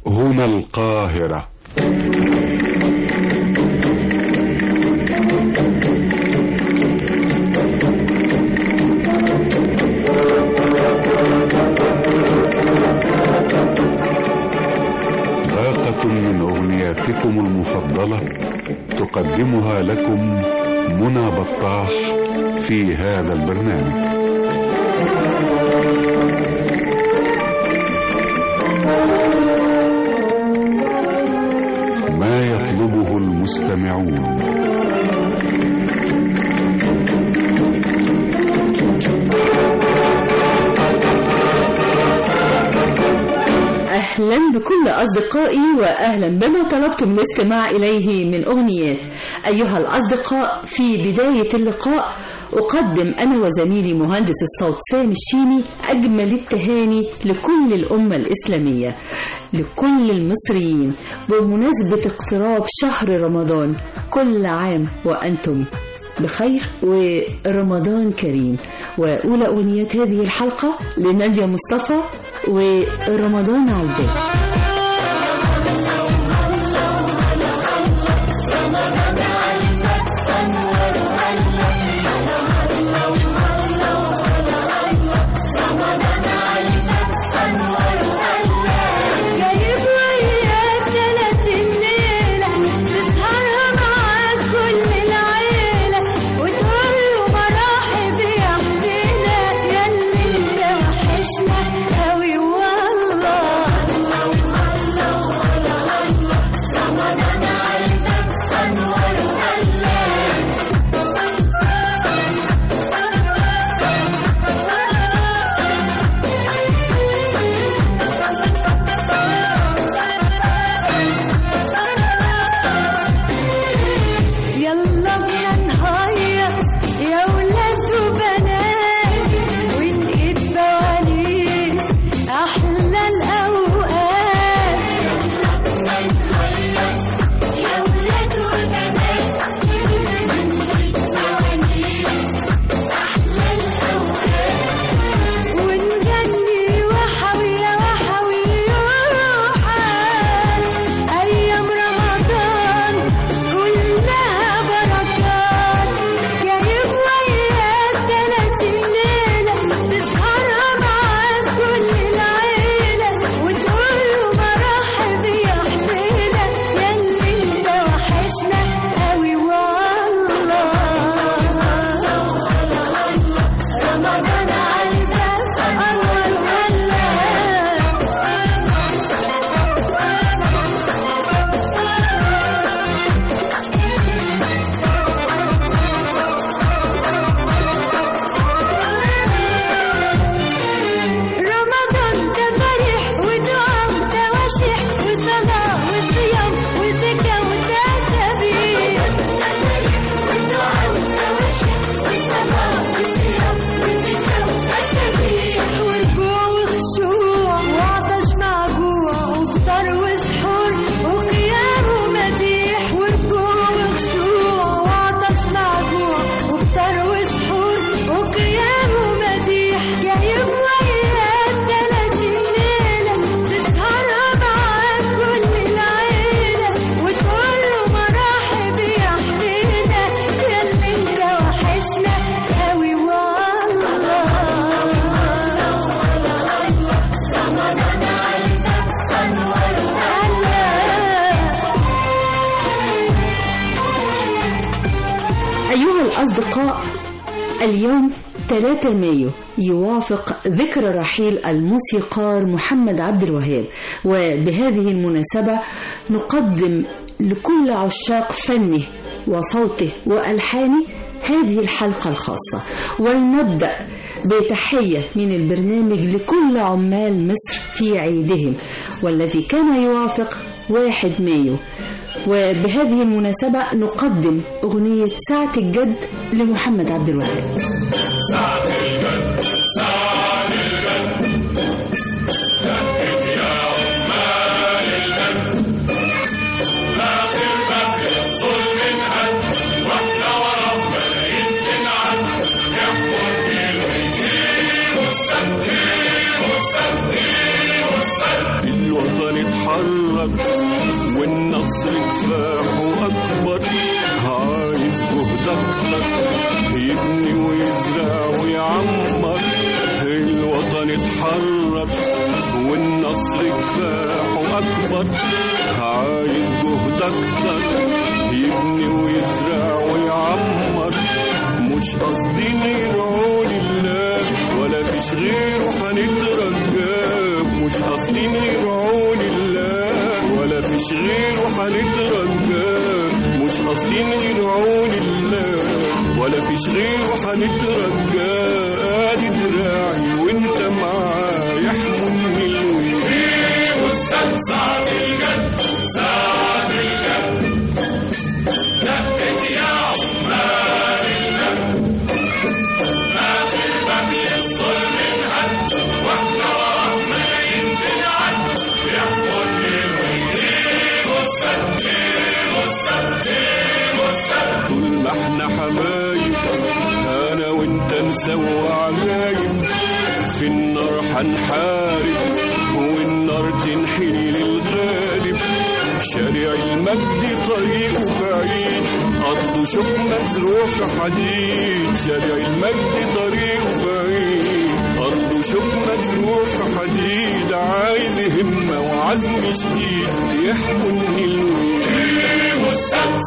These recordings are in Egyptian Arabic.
هنا القاهرة باقة من أغنياتكم المفضلة تقدمها لكم منى بطاح في هذا البرنامج ما يطلبه المستمعون أهلا بكل أصدقائي وأهلا بما طلبتم الاستماع إليه من أغنيات أيها الأصدقاء في بداية اللقاء أقدم أنا وزميلي مهندس الصوت سامي الشيني أجمل التهاني لكل الأمة الإسلامية لكل المصريين بمناسبة اقتراب شهر رمضان كل عام وأنتم بخير ورمضان كريم وأولى أغنيات هذه الحلقة لنادية مصطفى ورمضان عبد جايب وياك تلاتين ليلة تسهرها معاك كل العيلة وتقول له مراحب يا حبينا ياللي انت وحشنا قوي والله رمضان عايزك انور يلا بينا نهيص يا ولاد وبنات ونجيب بوانيس احلى الاوقات يلا بينا نهيص يا ولاد وبنات ونجيب بوانيس احلى الاوقات ونغني وحوي وحوي يوحى ايام رمضان كلها بركات جايب وياك تلاتين ليلة تسهرها معاك كل العيلة وتقول له مراحب يا حبيلة ياللي انت وحشنا قوي والله رمضان عايزك انور رمضان ده فرح ودعاء وتواشيح وصلاة وصيام وزكاة وتسابيح ورجوع وخشوع وعطش مع جوع وفطار وسحور وقيام ومديح ورجوع وخشوع وعطش مع جوع وفطار وسحور وقيام ومديح جايب وياك تلاتين ليلة تسهرها معاك كل العيلة وتقول له مراحب يا حبينا ياللي انت وحشنا قوي والله رمضان عايزك انور أيها الأصدقاء اليوم 3 مايو يوافق ذكرى رحيل الموسيقار محمد عبد الوهاب وبهذه المناسبة نقدم لكل عشاق فنه وصوته وألحانه هذه الحلقة الخاصة ولنبدأ بتحية من البرنامج لكل عمال مصر في عيدهم والذي كان يوافق 1 مايو وبهذه المناسبة نقدم أغنية ساعة الجد لمحمد عبد الوهاب الوطن اتحرر اتحرك والنصر كفاحه أكبر عايز جهد أكتر يبني ويزرع ويعمر الوطن اتحرك والنصر كفاحه أكبر عايز جهد أكتر يبني ويزرع ويعمر مش قاصدين يرعون الله ولا فيش غيره هنترجاه مش قاصدين يرعون الله ولا فيش غيره هنترجاه مش قاصدين يرعون الله ولا فيش غيره هنترجاه ادي دراعي وانت معايا يحملني الويل طول ما احنا حبايب انا وانت نسوى عجايب في النار هنحارب والنار تنحني للغالب شارع المجد طريقه بعيد قضوا شوك مزروع في حديد شارع المجد طريقه بعيد قضوا شوك مزروع في حديد عايز همة وعزم شديد يحملني الويل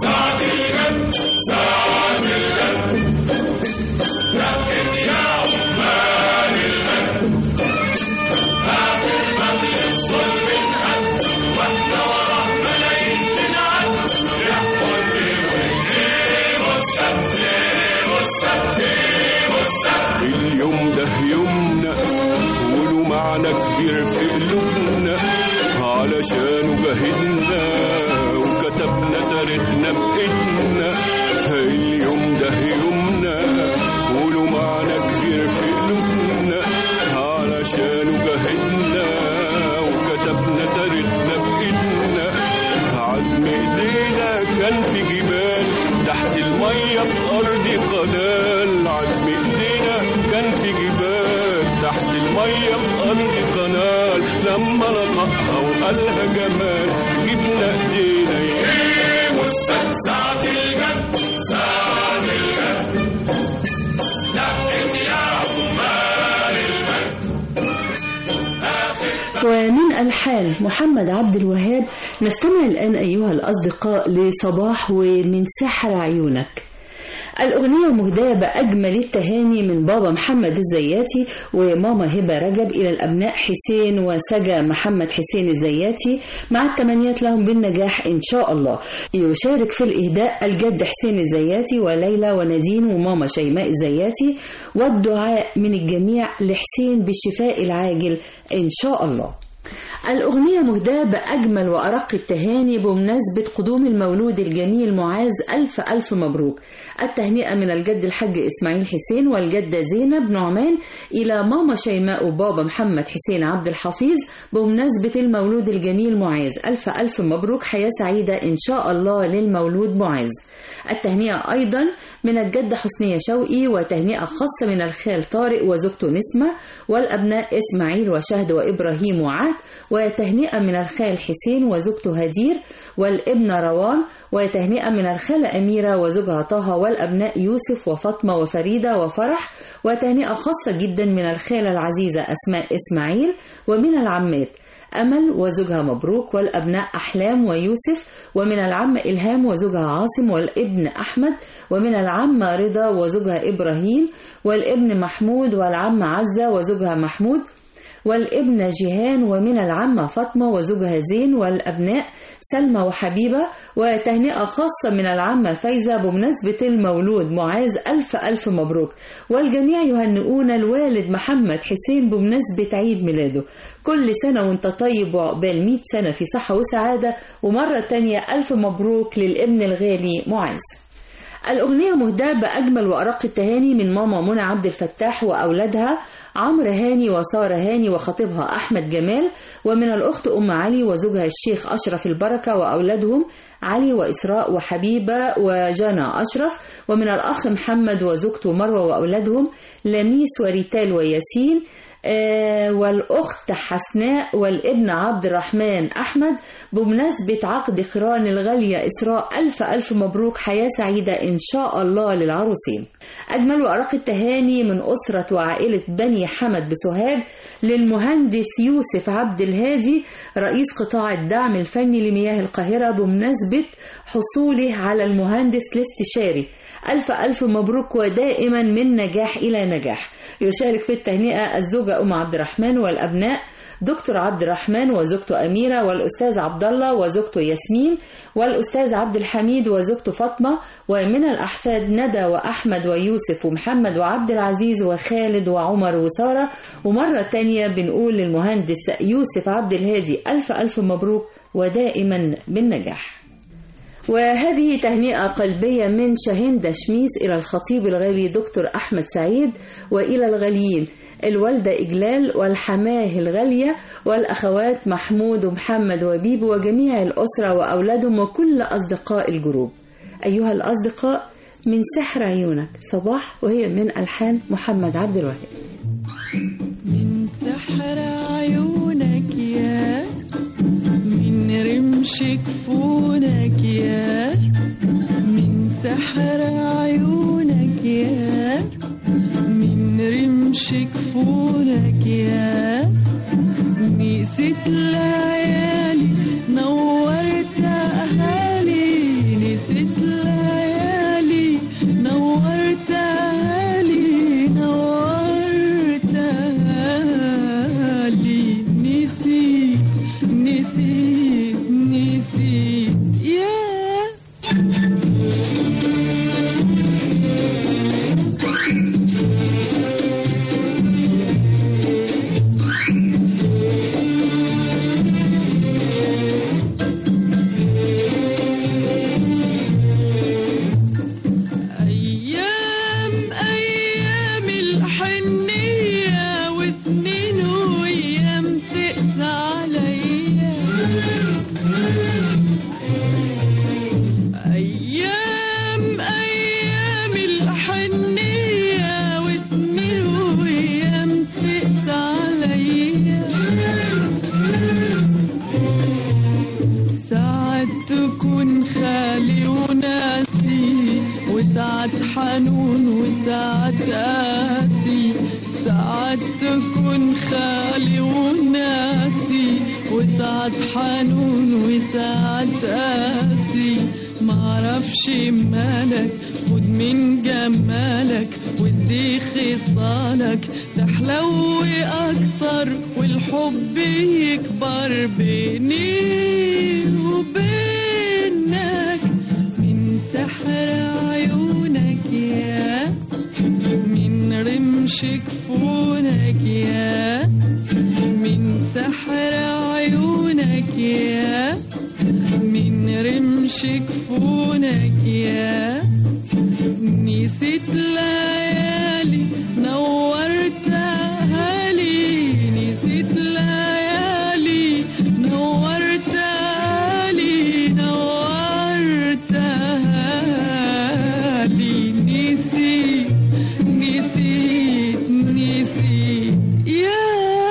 اليوم ده يومنا وله معنى كبير في قلوبنا علشانه جاهدنا وكتبنا تاريخنا بإيدنا اليوم ده يومنا وله معنى كبير في قلوبنا علشانه جاهدنا وكتبنا تاريخنا بإيدنا عزم ايدينا كان في جبال تحت المية في أرض قنال عزم ايدينا كان في جبال تحت المية في أرض قنال لما نطقها وقالها جمال جبنا ايدينا والسد ساعة الجد ساعة الجد نقت يا عمال ومن ألحان محمد عبد الوهاب نستمع الآن أيها الأصدقاء لصباح ومن سحر عيونك الأغنية مهداة بأجمل التهاني من بابا محمد الزياتي وماما هبة رجب إلى الأبناء حسين وسجا محمد حسين الزياتي مع التمنيات لهم بالنجاح إن شاء الله يشارك في الإهداء الجد حسين الزياتي وليلى ونادين وماما شيماء الزياتي والدعاء من الجميع لحسين بالشفاء العاجل إن شاء الله الأغنية مهداة بأجمل وأرق التهاني بمناسبة قدوم المولود الجميل معاذ ألف ألف مبروك التهنئة من الجد الحاج إسماعيل حسين والجدة زينب نعمان إلى ماما شيماء وبابا محمد حسين عبد الحفيظ بمناسبة المولود الجميل معاذ ألف ألف مبروك حياة سعيدة إن شاء الله للمولود معاذ التهنئة أيضا من الجدة حسنية شوقي وتهنئة خاصة من الخال طارق وزوجته نسمة والأبناء إسماعيل وشهد وإبراهيم وعاد وتهنئة من الخال حسين وزوجته هدير والابن روان وتهنئة من الخالة أميرة وزوجها طه والأبناء يوسف وفاطمة وفريدة وفرح وتهنئة خاصة جدا من الخالة العزيزة أسماء إسماعيل ومن العمات أمل وزوجها مبروك والأبناء أحلام ويوسف ومن العم إلهام وزوجها عاصم والابن أحمد ومن العمة رضا وزوجها إبراهيم والابن محمود والعم عزة وزوجها محمود والابنة جيهان ومن العمة فاطمة وزوجها زين والأبناء سلمى وحبيبة وتهنئة خاصة من العمة فايزة بمناسبة المولود معاذ ألف ألف مبروك والجميع يهنئون الوالد محمد حسين بمناسبة عيد ميلاده كل سنة وانت طيب وعقبال 100 سنة في صحة وسعادة ومرة تانية ألف مبروك للابن الغالي معاذ الأغنية مهداة بأجمل وأرق التهاني من ماما منى عبد الفتاح وأولادها عمرو هاني وسارة هاني وخطيبها أحمد جمال ومن الأخت أم علي وزوجها الشيخ أشرف البركة وأولادهم علي وإسراء وحبيبة وجنى أشرف ومن الأخ محمد وزوجته مروة وأولادهم لميس وريتال وياسين آه، والأخت حسناء والابن عبد الرحمن أحمد بمناسبة عقد قران الغالية إسراء ألف ألف مبروك حياة سعيدة إن شاء الله للعروسين أجمل وأرق التهاني من أسرة وعائلة بني حمد بسوهاج للمهندس يوسف عبد الهادي رئيس قطاع الدعم الفني لمياه القاهرة بمناسبة حصوله على المهندس الاستشاري ألف ألف مبروك ودائما من نجاح إلى نجاح يشارك في التهنئة الزوجة أم عبد الرحمن والأبناء دكتور عبد الرحمن وزوجته أميرة والأستاذ عبد الله وزوجته ياسمين والأستاذ عبد الحميد وزوجته فاطمة ومن الأحفاد ندى وأحمد ويوسف ومحمد وعبد العزيز وخالد وعمر وسارة ومرة تانية بنقول للمهندس يوسف عبد الهادي ألف ألف مبروك ودائما بالنجاح وهذه تهنئة قلبية من شاهين دشميس إلى الخطيب الغالي دكتور أحمد سعيد وإلى الغاليين الوالدة إجلال والحماه الغالية والأخوات محمود ومحمد وبيب وجميع الأسرة وأولادهم وكل أصدقاء الجروب أيها الأصدقاء من سحر عيونك صباح وهي من ألحان محمد عبد الوهاب من سحر عيونك يا من رمش كفونك يا من سحر عيونك يا من رمش كفونك يا نسيت ليالي نورت أهالي نسيت ليالي نورت أهالي نورت أهالي نسيت نسيت نسيت يا أيام أيام الحنية وسنين وأيام تقسى عليا أيام أيام الحنية وسنين وأيام تقسى عليا ساعات تكون خالي وناسي وساعات حنون وساعات قاسي ساعات تكون خالي وناسي وساعات حنون وساعات قاسي معرفش مالك خد من جمالك ودي خصالك تحلو اكتر والحب يكبر بيني وبينك من سحر عيونك يا من رمش كفونك يا من سحر عيونك يا من رمش كفونك يا نسيت ليالي نورت أهالي نسيت ليالي نورت أهالي نورت أهالي نسيت نسيت نسيت يا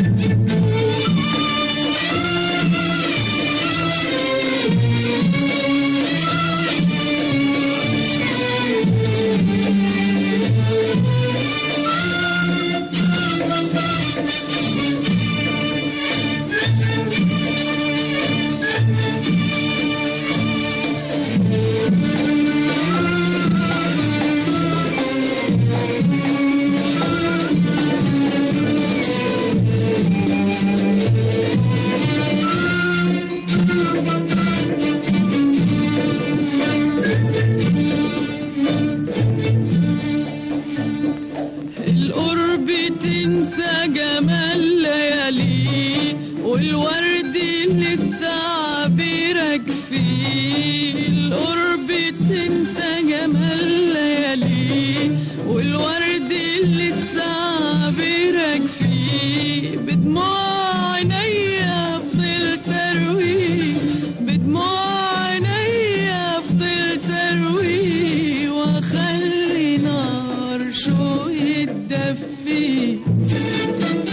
القرب تنسى جمال ليالي والورد لسه عبيرك فيه القرب تنسى جمال ليالي والورد لسه عبيرك فيه بدموع عينيا فضلت ارويه بدموع عينيا فضلت ارويه واخلي نار شو يتدفي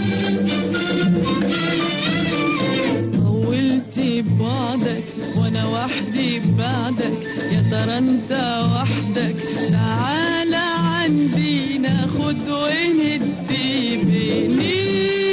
وحدي بعدك يا ترى انت وحدك تعالى عندي ناخد وندي بيني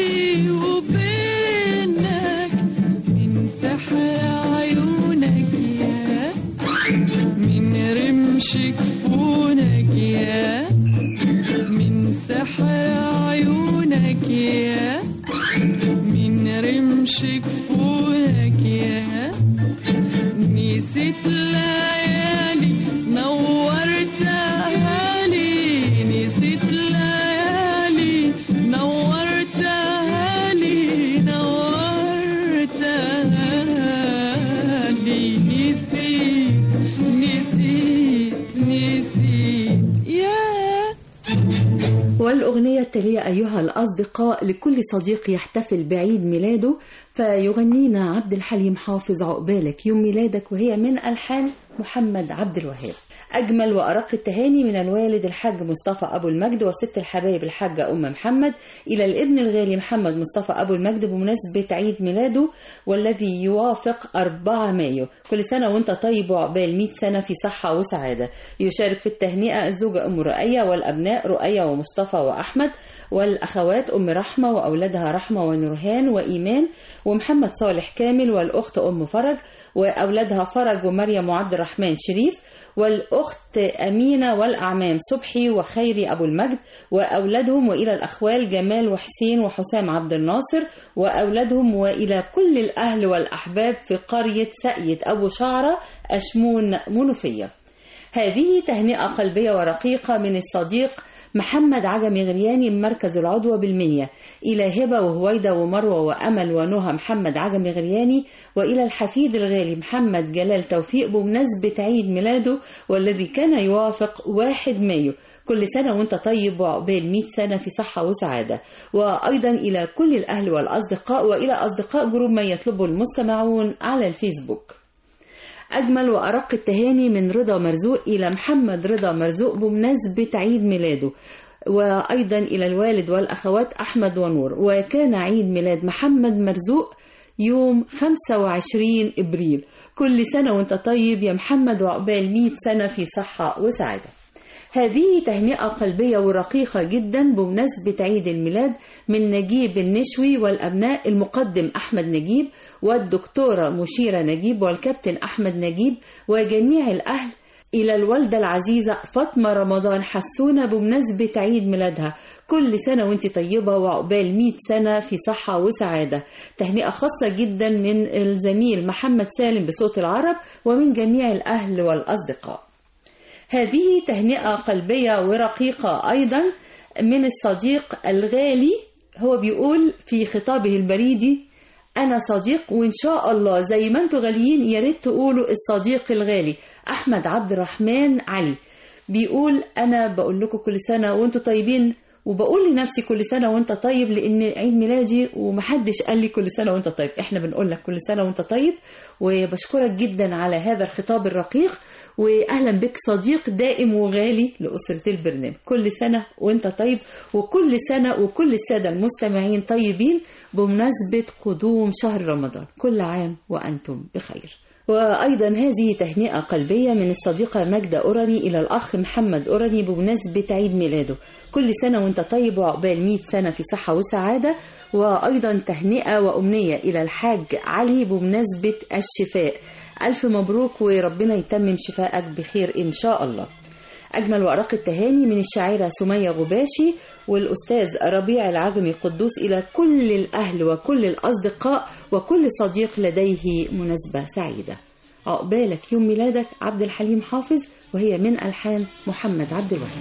وبينك من سحر عيونك يا من رمش كفونك يا من سحر عيونك يا من رمش كفونك يا نسيت ليالي نورتها لي نسيت ليالي نورتها لي نورتها لي نسيت نسيت نسيت يا والأغنية التالية أيها الأصدقاء لكل صديق يحتفل بعيد ميلاده فيغنينا عبد الحليم حافظ عقبالك يوم ميلادك وهي من ألحان محمد عبد الوهاب أجمل وأرق التهاني من الوالد الحاج مصطفى أبو المجد وست الحبايب الحاجة أم محمد إلى الابن الغالي محمد مصطفى أبو المجد بمناسبة عيد ميلاده والذي يوافق 4 مايو كل سنة وانت طيب وعقبال 100 سنة في صحة وسعادة يشارك في التهنئة الزوجة أم رؤية والأبناء رؤية ومصطفى وأحمد والأخوات أم رحمة وأولادها رحمة ونورهان وإيمان ومحمد صالح كامل والأخت أم فرج وأولادها فرج ومريم وعبد الرحمن شريف والأخت أمينة والأعمام صبحي وخيري أبو المجد وأولادهم وإلى الأخوال جمال وحسين وحسام عبد الناصر وأولادهم وإلى كل الأهل والأحباب في قرية سقية أبو شعرة أشمون منوفية هذه تهنئة قلبية ورقيقة من الصديق محمد عجمي غرياني من مركز العضوة بالمنيا إلى هبة وهويدة ومروة وأمل ونهى محمد عجمي غرياني وإلى الحفيد الغالي محمد جلال توفيق بمناسبة عيد ميلاده والذي كان يوافق 1 مايو كل سنة وانت طيب وعقبال 100 سنة في صحة وسعادة وأيضا إلى كل الأهل والأصدقاء وإلى أصدقاء جروب ما يطلبه المستمعون على الفيسبوك أجمل وأرق التهاني من رضا مرزوق إلى محمد رضا مرزوق بمناسبة عيد ميلاده وأيضا إلى الوالد والأخوات أحمد ونور وكان عيد ميلاد محمد مرزوق يوم 25 إبريل كل سنة وانت طيب يا محمد وعقبال 100 سنة في صحة وسعادة هذه تهنئة قلبية ورقيقة جدا بمناسبة عيد الميلاد من نجيب النشوي والأبناء المقدم أحمد نجيب والدكتورة مشيرة نجيب والكابتن أحمد نجيب وجميع الأهل إلى الوالدة العزيزة فاطمة رمضان حسونة بمناسبة عيد ميلادها كل سنة وانت طيبة وعقبال 100 سنة في صحة وسعادة تهنئة خاصة جدا من الزميل محمد سالم بصوت العرب ومن جميع الأهل والأصدقاء هذه تهنئة قلبية ورقيقة أيضا من الصديق الغالي هو بيقول في خطابه البريدي أنا صديق وإن شاء الله زي ما أنتوا غاليين يا ريت تقولوا الصديق الغالي أحمد عبد الرحمن علي بيقول أنا بقول لكم كل سنة وأنتوا طيبين وبقول لنفسي كل سنة وانت طيب لأن عيد ميلادي ومحدش قال لي كل سنة وانت طيب احنا بنقول لك كل سنة وانت طيب وبشكرك جدا على هذا الخطاب الرقيق واهلا بك صديق دائم وغالي لأسرة البرنامج كل سنة وانت طيب وكل سنة وكل السادة المستمعين طيبين بمناسبة قدوم شهر رمضان كل عام وأنتم بخير وأيضا هذه تهنئة قلبية من الصديقة ماجدة أوراني إلى الأخ محمد أوراني بمناسبة عيد ميلاده كل سنة وانت طيب وعقبال 100 سنة في صحة وسعادة وأيضا تهنئة وأمنية إلى الحاج علي بمناسبة الشفاء ألف مبروك وربنا يتمم شفائك بخير إن شاء الله أجمل وأرق التهاني من الشاعرة سمية غباشي والأستاذ ربيع العجمي قدوس إلى كل الأهل وكل الأصدقاء وكل صديق لديه مناسبة سعيدة عقبالك يوم ميلادك عبد الحليم حافظ وهي من ألحان محمد عبد الوهاب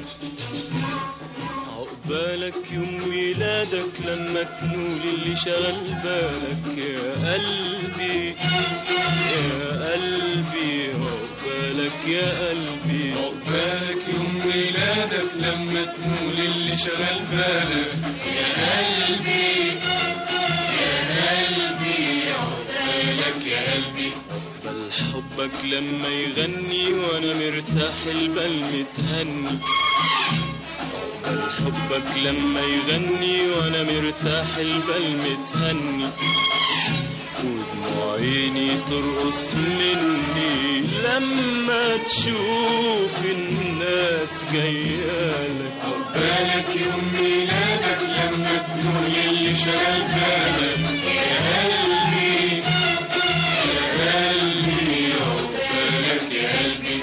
عقبالك يوم ميلادك لما تنول اللي شغل بالك يا قلبي يا قلبي عقبالك يا قلبي عقبالك يوم ميلادك لما تنول اللي شغل بالك يا قلبي يا قلبي عقبالك يا قلبي بل حبك لما يغني وانا مرتاح البال متهني بل حبك لما يغني وانا مرتاح البال متهني ودموع عيني ترقص مني لما تشوف الناس جايالك بالك يوم ميلادك لما تقول اللي شغال بالك يا قلبي يا قلبي عقبالك يا قلبي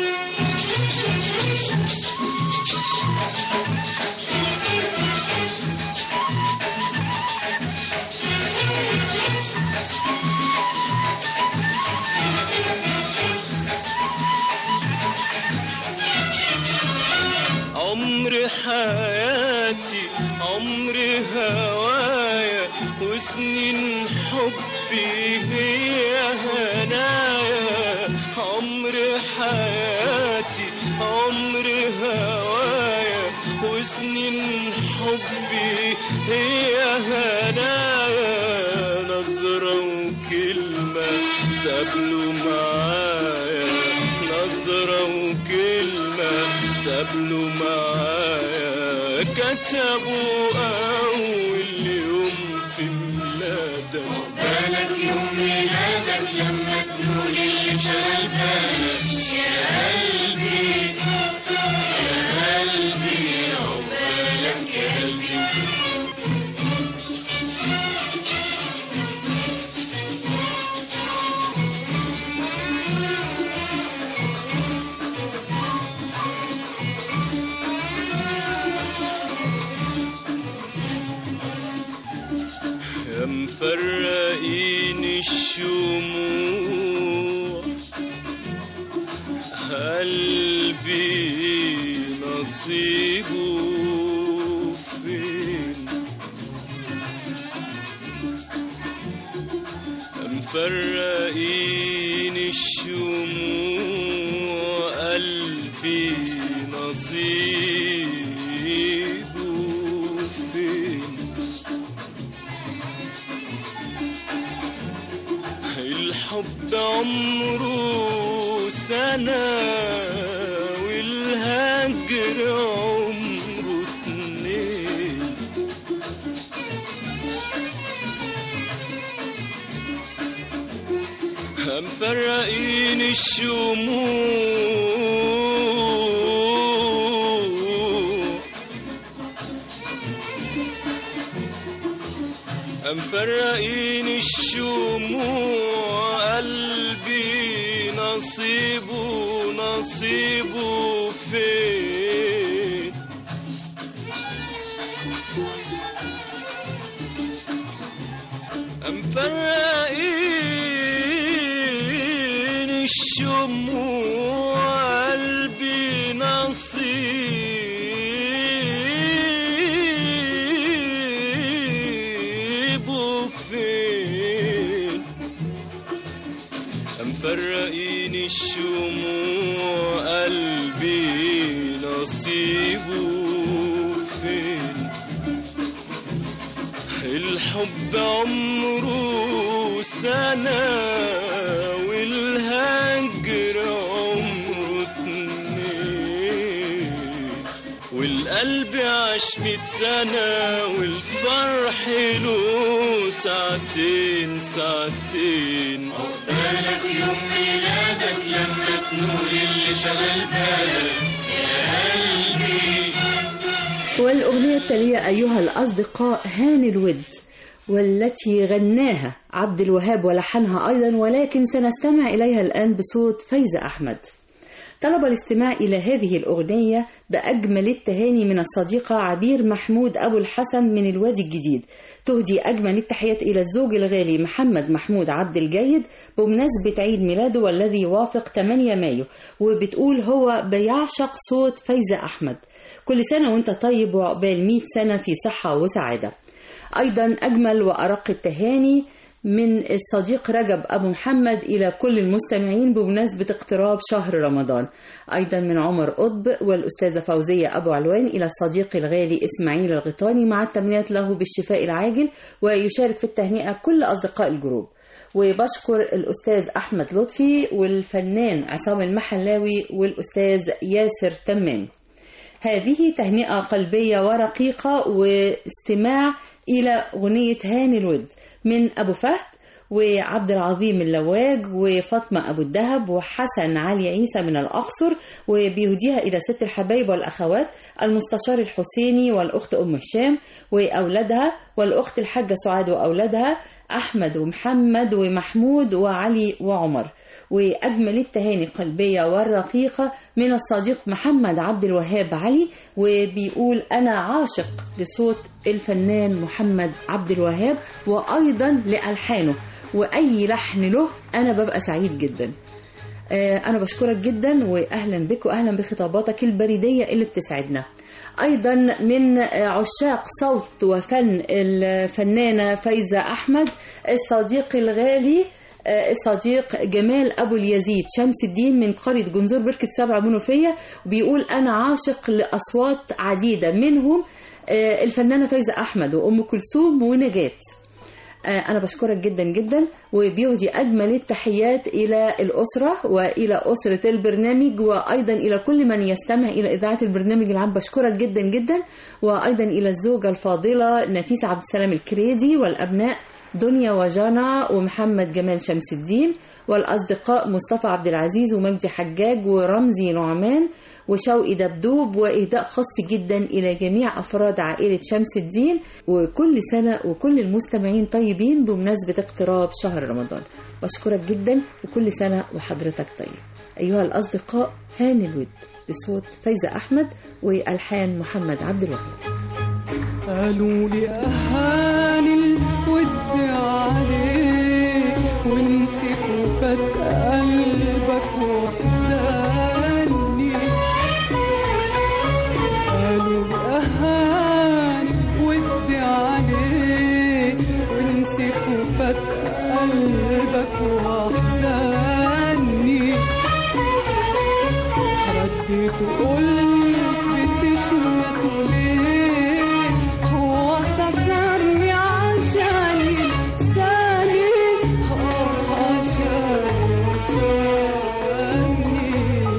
عمر حياتي عمر هوايا وسنين حبي هي هنايا عمر حياتي عمر هوايا وسنين حبي هي هنايا نظرة وكلمة تقابلوا معايا نظرة وكلمة تقابلوا معايا كتبوا أول يوم في ميلادك بالك يوم ميلادك لما تقول اللي شغال بالك يا قلبي يا قلبي عقبالك يا قلبي يا مفرقين الشموع قلبي نصيبه فين يا مفرقين الشموع قلبي نصيبه فين الحب عمره سنة والهجر عمره اتنين مفرقين الشموع مفرقين الشموع قلبي نصيبه نصيبه فين مفرقين الشموع قلبي نصيبه فين مفرقين الشموع قلبي نصيبه فين الحب عمره سنة والهجر عمره اتنين والقلب عاش ميت سنة والفرح له ساعتين ساعتين بالك يوم ميلادك لما تنور اللي شغال بالك يا قلبي والأغنية التالية أيها الأصدقاء هاني الود والتي غناها عبد الوهاب ولحنها أيضا ولكن سنستمع إليها الآن بصوت فايزة أحمد طلب الاستماع إلى هذه الأغنية بأجمل التهاني من الصديقة عبير محمود أبو الحسن من الوادي الجديد تهدي أجمل التحيات إلى الزوج الغالي محمد محمود عبد الجيد بمناسبة عيد ميلاده والذي يوافق 8 مايو وبتقول هو بيعشق صوت فايزة أحمد كل سنة وانت طيب وعقبال 100 سنة في صحة وسعادة أيضا أجمل وأرق التهاني من الصديق رجب أبو محمد إلى كل المستمعين بمناسبة اقتراب شهر رمضان أيضا من عمر قطب والأستاذة فوزية أبو علوان إلى الصديق الغالي إسماعيل الغيطاني مع التمنيات له بالشفاء العاجل ويشارك في التهنئة كل أصدقاء الجروب وبشكر الأستاذ أحمد لطفي والفنان عصام المحلاوي والأستاذ ياسر تمام هذه تهنئة قلبية ورقيقة واستماع إلى أغنية هاني الود من أبو فهد وعبد العظيم اللواج وفاطمة أبو الدهب وحسن علي عيسى من الأقصر وبيهديها إلى ست الحبايب والأخوات المستشار الحسيني والأخت أم هشام وأولادها والأخت الحاجة سعاد وأولادها أحمد ومحمد ومحمود وعلي وعمر وأجمل التهاني القلبية والرقيقة من الصديق محمد عبد الوهاب علي وبيقول أنا عاشق لصوت الفنان محمد عبد الوهاب وأيضا لألحانه وأي لحن له أنا ببقى سعيد جدا آه، أنا بشكرك جدا وأهلا بك وأهلا بخطاباتك البريدية اللي بتسعدنا أيضا من آه، عشاق صوت وفن الفنانة فايزة أحمد الصديق الغالي آه، الصديق جمال أبو اليزيد شمس الدين من قرية جنزور بركة سبع منوفية بيقول أنا عاشق لأصوات عديدة منهم آه، الفنانة فايزة أحمد وأم كلثوم ونجاة آه، أنا بشكرك جدا جدا وبيهدي أجمل التحيات إلى الأسرة وإلى أسرة البرنامج وأيضا إلى كل من يستمع إلى إذاعة البرنامج العام بشكرك جدا جدا وأيضا إلى الزوجة الفاضلة نفيسة عبد السلام الكريدي والأبناء دنيا وجانا ومحمد جمال شمس الدين والأصدقاء مصطفى عبد العزيز ومجدي حجاج ورمزي نعمان وشوقي دبدوب وإهداء خاص جدا إلى جميع أفراد عائلة شمس الدين وكل سنة وكل المستمعين طيبين بمناسبة اقتراب شهر رمضان بشكرك جدا وكل سنة وحضرتك طيب أيها الأصدقاء هاني الود بصوت فايزة أحمد وألحان محمد عبد الوهاب قالوا لي أهاني الود عليك ونسيت وفات قلبك وحداني قالوا لي أهاني ود عليك ونسيت وفات قلبك وحداني رديت وقلت بتشمت ليه هو افتكرني عشان ينساني آه عشان ينساني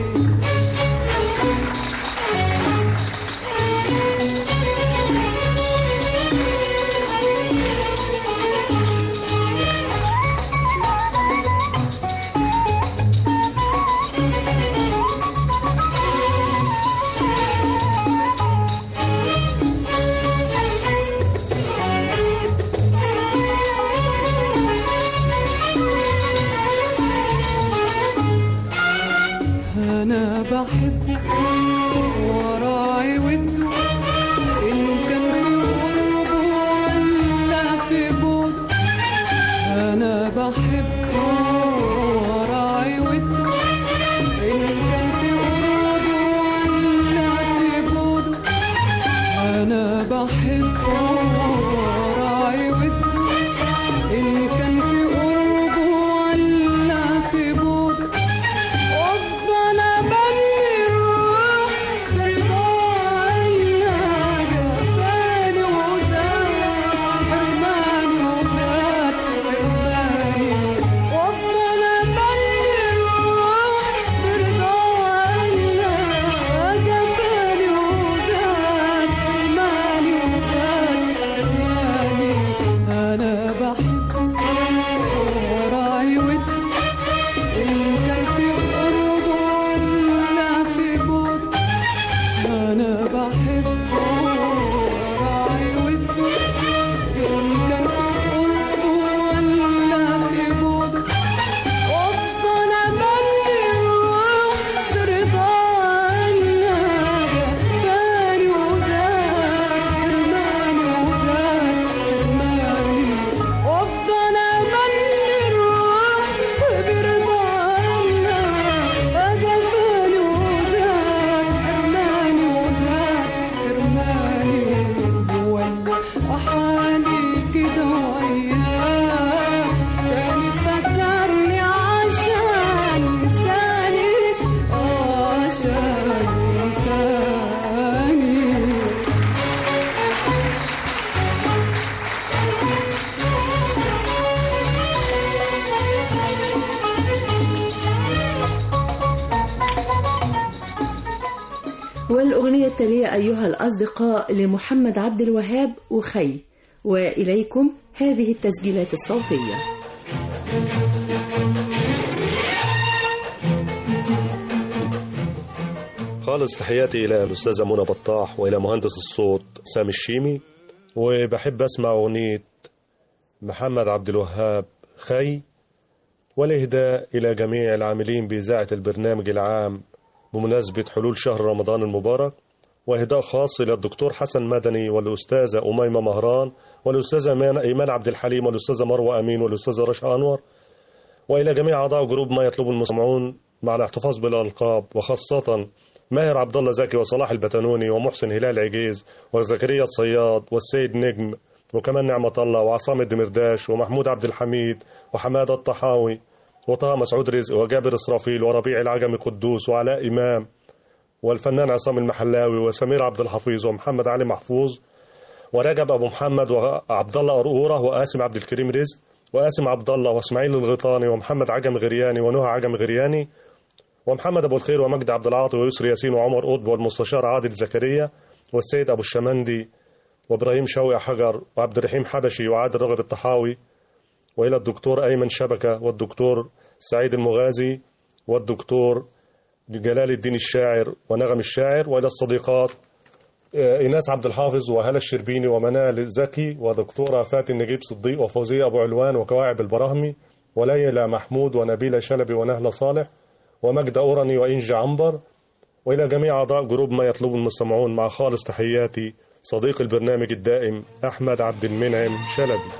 أنا بحب وراعي وده إن كان في قربه ولا في بعده أنا بحب وراعي وده إن كان في قربه ولا في بعده أنا بحب وراعي وده إن كان في قربه ولا في بعده وافضل ابني الروح برضا الله جفاني وزاد حرماني وزاد حرماني وافضل ابني الروح برضا الله جفاني وزاد حرماني وزاد حرماني انا بحب وراعي ودي إن كان في قرب ولا في بعد أنا بحب وراعي ودي إن كان في قرب ولا في بعد وأفضل أبني الروح برضا الله جفاني وزاد حرماني وزاد حرماني وأفضل أبني الروح برضا الله جفاني وزاد حرماني وزاد حرماني ولا حالي كده وياه كان فكرني عشان ينساني آه عشان ينساني والأغنية التالية أيها الأصدقاء لمحمد عبد الوهاب وخي وإليكم هذه التسجيلات الصوتية خالص تحياتي إلى الأستاذة منى بطاح وإلى مهندس الصوت سامي الشيمي وبحب أسمع أغنية محمد عبد الوهاب خي والإهداء إلى جميع العاملين بإذاعة البرنامج العام بمناسبة حلول شهر رمضان المبارك وإهداء خاص إلى الدكتور حسن مدني والأستاذة أميمة مهران والأستاذة إيمان- إيمان عبد الحليم والأستاذة مروة أمين والأستاذة رشا أنور وإلى جميع أعضاء جروب ما يطلب المستمعون مع الاحتفاظ بالألقاب وخاصة ماهر عبد الله زكي وصلاح البتنوني ومحسن هلال عجيز وزكريا الصياد والسيد نجم وكمان نعمة الله وعصام الدمرداش ومحمود عبد الحميد وحمادة الطحاوي وطه مسعود رزق وجابر إسرافيل وربيع العجمي قدوس وعلاء إمام والفنان عصام المحلاوي وسمير عبد الحفيظ ومحمد علي محفوظ ورجب ابو محمد وعبد الله قرقوره وقاسم عبد الكريم رزق وقاسم عبد الله واسماعيل الغيطاني ومحمد عجم غرياني ونهى عجم غرياني ومحمد ابو الخير ومجدي عبد العاطي ويسري ياسين وعمر قطب والمستشار عادل زكريا والسيد ابو الشمندي وابراهيم شوقي حجر وعبد الرحيم حبشي وعادل رغب الطحاوي والى الدكتور ايمن شبكه والدكتور سعيد المغازي والدكتور جلال الدين الشاعر ونغم الشاعر والى الصديقات آه، ايناس عبد الحافظ وهلا الشربيني ومنال زكي ودكتوره فاتن نجيب صديق وفوزيه ابو علوان وكواعب البراهمي وليلى محمود ونبيله شلبي ونهله صالح ومجدة أورني وإنجي عنبر وإلى جميع أعضاء جروب ما يطلبه المستمعون مع خالص تحياتي صديق البرنامج الدائم أحمد عبد المنعم شلبي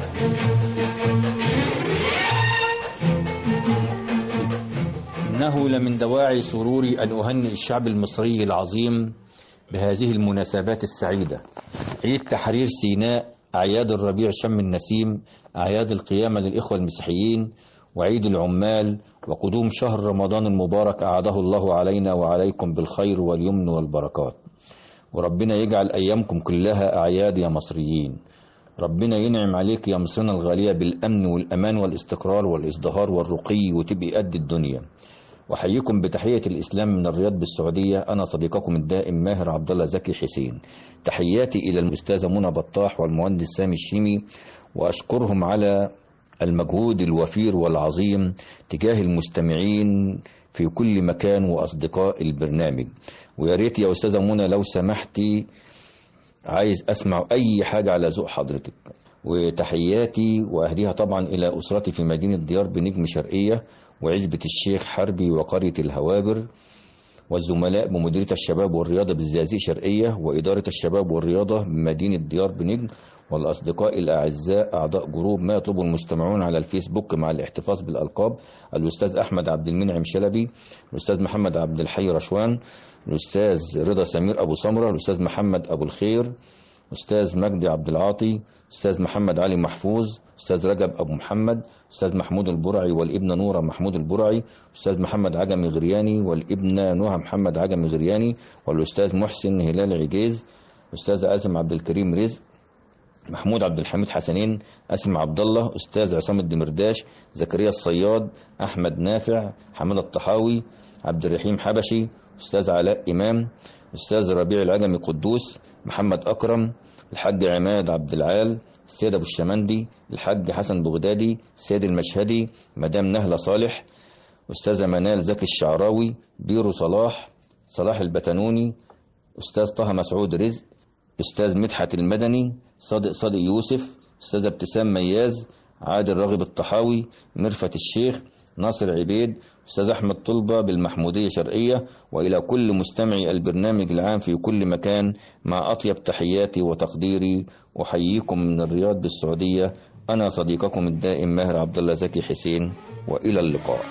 إنه لمن دواعي سروري أن أهنئ الشعب المصري العظيم بهذه المناسبات السعيدة عيد تحرير سيناء أعياد الربيع شم النسيم أعياد القيامة للإخوة المسيحيين وعيد العمال وقدوم شهر رمضان المبارك أعاده الله علينا وعليكم بالخير واليمن والبركات وربنا يجعل أيامكم كلها أعياد يا مصريين ربنا ينعم عليك يا مصرنا الغالية بالأمن والأمان والاستقرار والازدهار والرقي وتبقي قد الدنيا وحييكم بتحية الإسلام من الرياض بالسعودية أنا صديقكم الدائم ماهر عبد الله زكي حسين تحياتي إلى الأستاذة منى بطاح والمهندس سامي الشيمي وأشكرهم على المجهود الوفير والعظيم تجاه المستمعين في كل مكان وأصدقاء البرنامج ويا ريت يا أستاذة منى لو سمحتي عايز أسمع أي حاجة على ذوق حضرتك وتحياتي وأهديها طبعا إلى أسرتي في مدينة ديار بنجم شرقية وعزبة الشيخ حربي وقرية الهوابر والزملاء بمديرية الشباب والرياضة بالزقازيق شرقية وإدارة الشباب والرياضة بمدينة ديار بنجم والأصدقاء الأعزاء أعضاء جروب ما يطلبه المستمعون على الفيسبوك مع الاحتفاظ بالألقاب الأستاذ أحمد عبد المنعم شلبي الأستاذ محمد عبد الحي رشوان الأستاذ رضا سمير أبو سمرة الأستاذ محمد أبو الخير أستاذ مجدي عبد العاطي أستاذ محمد علي محفوظ أستاذ رجب أبو محمد أستاذ محمود البرعي والابنة نورة محمود البرعي أستاذ محمد عجمي غرياني والابنة نهى محمد عجمي غرياني والأستاذ محسن هلال عجيز أستاذ آسم عبد الكريم رزق محمود عبد الحميد حسنين أسم عبد الله أستاذ عصام الدمرداش زكريا الصياد أحمد نافع حمد الطحاوي عبد الرحيم حبشي أستاذ علاء إمام أستاذ ربيع العجمي قدوس محمد أكرم الحاج عماد عبد العال السيد أبو الشمندي الحاج حسن بغدادي السيد المشهدي مدام نهلة صالح أستاذة منال زكي الشعراوي بيرو صلاح صلاح البتنوني أستاذ طه مسعود رزق أستاذ مدحت المدني صادق صادق يوسف أستاذة ابتسام مياز عادل راغب الطحاوي مرفت الشيخ ناصر عبيد أستاذ أحمد طلبة بالمحمودية شرقية وإلى كل مستمعي البرنامج العام في كل مكان مع أطيب تحياتي وتقديري أحييكم من الرياض بالسعودية أنا صديقكم الدائم ماهر عبد الله زكي حسين وإلى اللقاء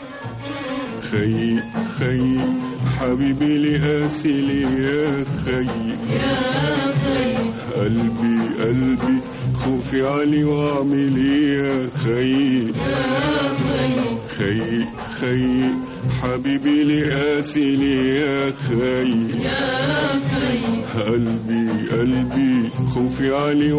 خي خي حبيبي لآسلي يا خي يا خي قلبي قلبي خوفي علي واعملي يا خي يا خي خي خي حبيبي لآسلي يا خي يا خي قلبي قلبي خوفي علي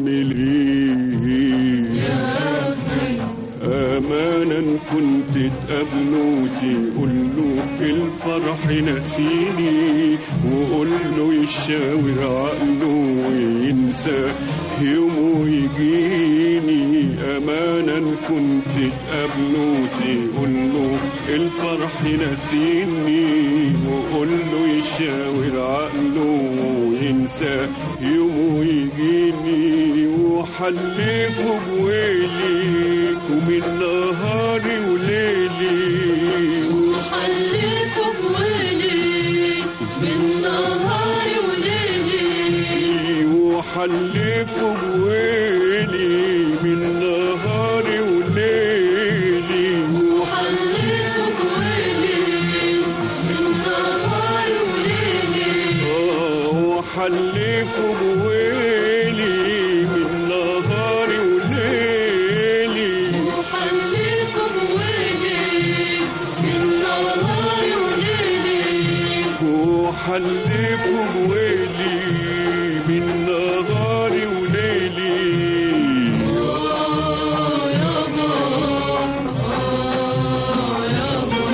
واعملي يا خي امانا كنت تقابله تقول له الفرح نسيني وقول له يشاور عقله وينسى يومه يجيني امانا كنت تقابله تقول له الفرح نسيني وقول له يشاور عقله وينسى يوم ويجيني وحلفه بويلي ومن نهاري وليلي وحلفه بويلي من نهاري وليلي وحلفه بويلي من نهاري وليلي وحلفه بويلي من نهاري وليلي آه، وحلفه بويلي من نهاري وليلي وحلفه بويلي من نهاري وليلي وحلفه بويلي من نهاري وليلي آه يابا آه يابا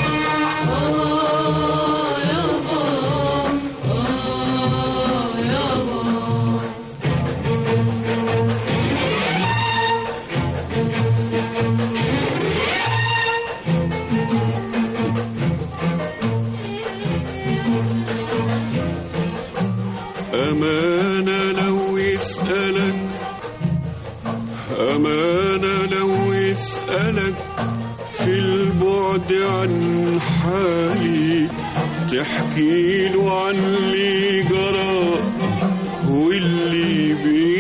آه يابا آه يابا أمانة لو يسألك أمانة لو يسألك في البعد عن حالي تحكي له عن اللي جرى واللي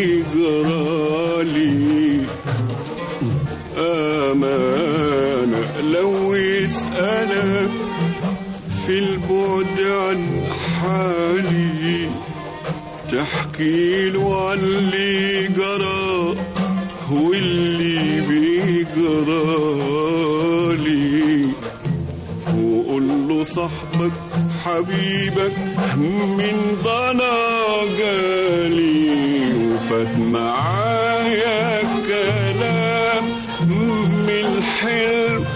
بيجرالي أمانة لو يسألك في البعد عن حالي تحكي له عن اللي جرى واللي بيجرالي وقول له صاحبك حبيبك من ضنا جالي وفات معايا كلام من الحلو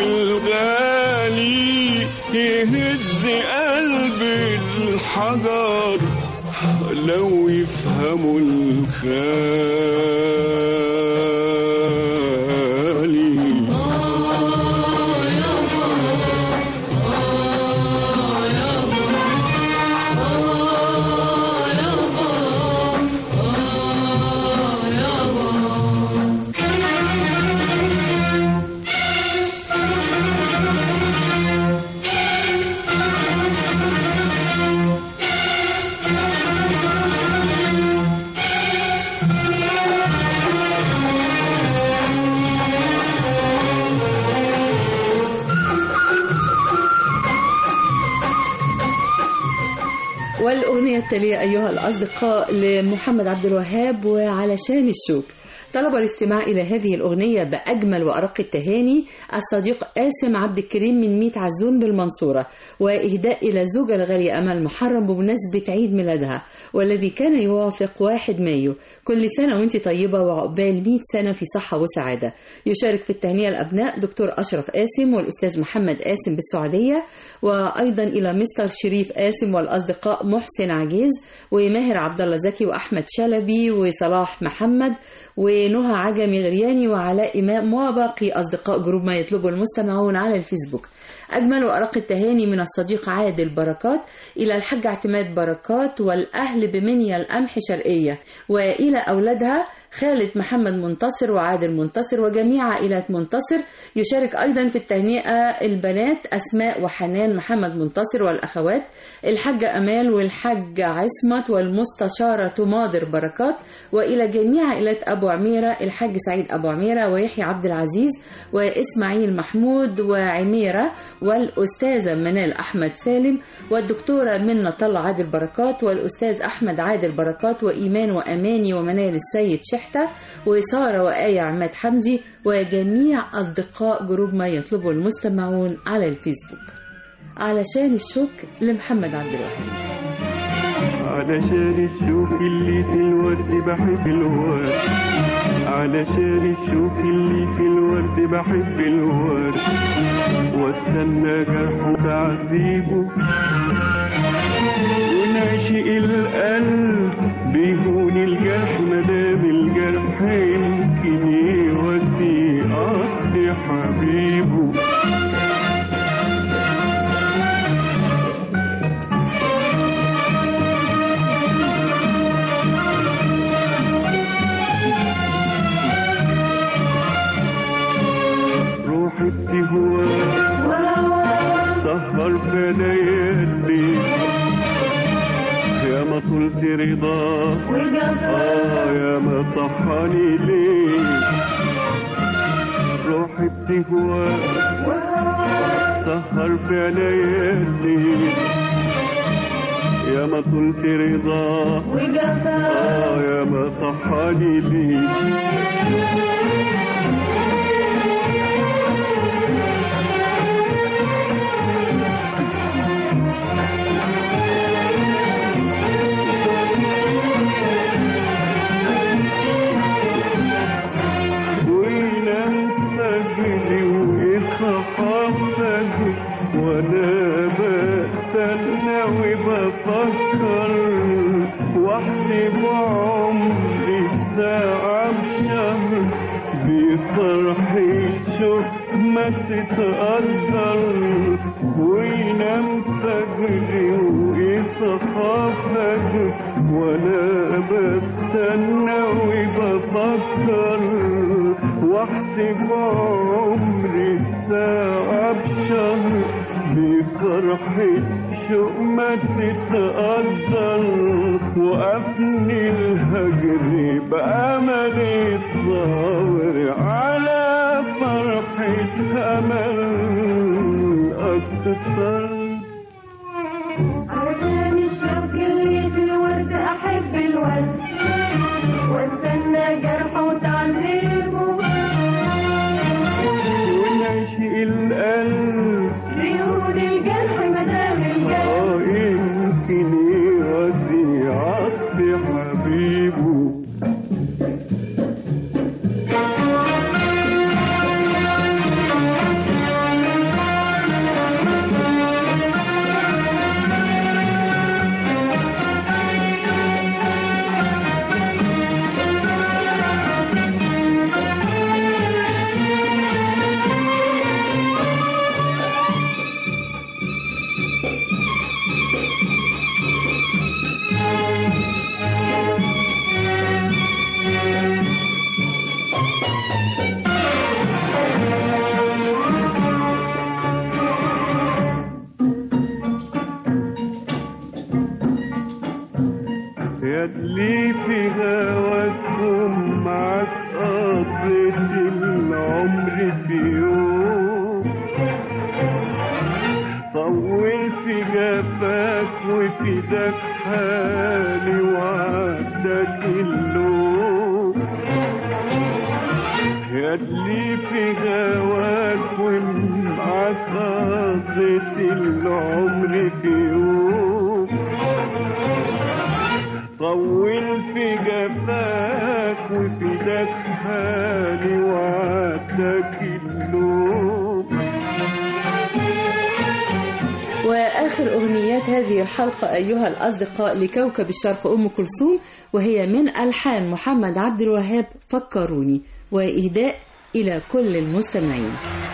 والغالي يهز قلب الحجر لو يفهموا الخالي آه يابا آه يابا آه يابا آه يابا والأغنية التالية أيها الأصدقاء لمحمد عبد الوهاب وعلشان الشوك طلب الاستماع إلى هذه الأغنية بأجمل وأرق التهاني الصديق قاسم عبد الكريم من ميت عزون بالمنصورة وإهداء إلى الزوجة الغالية أمل محرم بمناسبة عيد ميلادها والذي كان يوافق 1 مايو كل سنة وانت طيبة وعقبال 100 سنة في صحة وسعادة يشارك في التهنئة الأبناء دكتور أشرف قاسم والأستاذ محمد قاسم بالسعودية وأيضا إلى مستر شريف قاسم والأصدقاء محسن عجيز وماهر عبد الله زكي وأحمد شلبي وصلاح محمد ونهى عجمي غرياني وعلاء إمام وباقي أصدقاء جروب ما يطلبه المستمعون على الفيسبوك أجمل وأرق التهاني من الصديق عادل بركات إلى الحاج اعتماد بركات والأهل بمنيا القمح شرقية وإلى أولادها خالد محمد منتصر وعادل منتصر وجميع عائلات منتصر يشارك أيضا في التهنئة البنات أسماء وحنان محمد منتصر والأخوات الحاجة أمال والحاج عصمت والمستشارة تماضر بركات وإلى جميع عائلات أبو عميرة الحاج سعيد أبو عميرة ويحيى عبد العزيز وإسماعيل محمود وعميرة والأستاذة منال أحمد سالم والدكتورة منة طلع عادل بركات والأستاذ أحمد عادل بركات وإيمان وأماني ومنال السيد شحتة وسارة وآية عماد حمدي وجميع أصدقاء جروب ما يطلبه المستمعون على الفيسبوك علشان الشوك لمحمد عبد الوهاب علشان الشوك اللي في الورد بحب الورد علشان الشوك اللي في الورد بحب الورد واستنى جرحه تعذيبه ونعشق القلب بيهون الجرح مدام الجرح يمكن يودي قصد حبيبه وهواك سهر في ليالي يا ما طلت رضاك آه يا ما صحاني ليه روحي بتهواك سهر في ليالي يا ما طلت رضاك آه يا ما صحاني ليه وينام فجري ويصحى فجري وانا بستنى وبفكر واحسب عمري ساعة بشهر بفرحي شوف ما تتقدر وينام فجري ويصحى فجري وانا بستنى وبفكر واحسب عمري ساعة بشهر بفرحة شوق ما تتقدر وقفني الهجر بأمل الصبر على فرحة أمل أكتر علشان الشوق اللي في الورد احب الورد واستنى جرحه وتعذيبه ونعشق القلب بيقول الجرح مدام الجرح اه يمكن يغذي عطف حبيبه يدلي في هواكم معك قضيت العمر في يوم طول في جفاك وفي داك حالي وعدك اللوم يدلي في هواك ومعك قضيت العمر في يوم طول في جفاك وفي داك حالي وعدك اللوم وآخر أغنيات هذه الحلقة أيها الأصدقاء لكوكب الشرق أم كلثوم وهي من ألحان محمد عبد الوهاب فكروني وإهداء إلى كل المستمعين